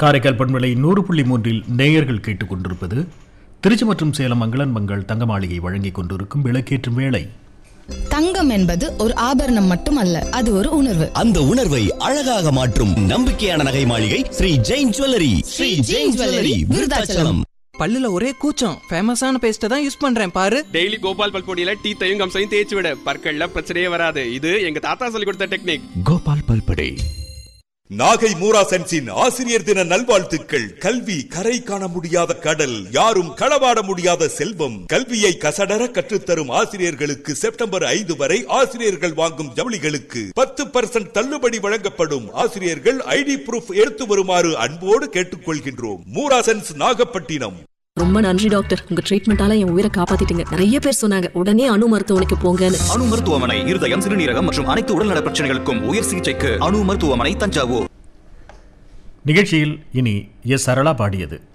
காரைக்கால் பண்பலை நூறு புள்ளி மூன்றில் நேயர்கள் கேட்டுக்கொண்டிருப்பது திருச்சி மற்றும் சேலம் மங்களன் மங்கள் தங்க மாளிகை வழங்கிக் கொண்டிருக்கும் விளக்கேற்றும் வேளை தங்கம் என்பது ஒரு ஆபரணம் மட்டுமல்ல அது ஒரு உணர்வு அந்த உணர்வை அழகாக மாற்றும் நம்பிக்கையான நகை மாளிகை ஸ்ரீ ஜெயின் ஜுவல்லரி ஸ்ரீ ஜெயின் ஜுவல்லரி விருதாச்சலம் பல்லுல ஒரே கூச்சம் ஃபேமஸான பேஸ்ட்டை தான் யூஸ் பண்றேன் பாரு டெய்லி கோபால் பல்பொடியில டீத்தையும் கம்சையும் தேய்ச்சி விட பற்கள்ல பிரச்சனையே வராது இது எங்க தாத்தா சொல்லி கொடுத்த டெக்னிக் கோபால் பல்படே நாகை மூரா சென்ஸின் ஆசிரியர் தின நல்வாழ்த்துக்கள் கல்வி கரை காண முடியாத கடல் யாரும் களவாட முடியாத செல்வம் கல்வியை கசடர கற்றுத்தரும் ஆசிரியர்களுக்கு செப்டம்பர் ஐந்து வரை ஆசிரியர்கள் வாங்கும் ஜவுளிகளுக்கு பத்து பர்சன்ட் தள்ளுபடி வழங்கப்படும் ஆசிரியர்கள் ஐடி ப்ரூஃப் எடுத்து வருமாறு அன்போடு கேட்டுக்கொள்கின்றோம் மூரா சென்ஸ் நாகப்பட்டினம் ரொம்ப நன்றி டாக்டர் உங்க ட்ரீட்மெண்டால என் உயிரை காப்பாத்திட்டீங்க நிறைய பேர் சொன்னாங்க உடனே அணு மருத்துவமனைக்கு போங்கன்னு அணு மருத்துவமனை இருதயம் சிறுநீரகம் மற்றும் அனைத்து உடல்நல பிரச்சனைகளுக்கும் உயர் சிகிச்சைக்கு அணு மருத்துவமனை தஞ்சாவூர் நிகழ்ச்சியில் இனி எஸ் சரளா பாடியது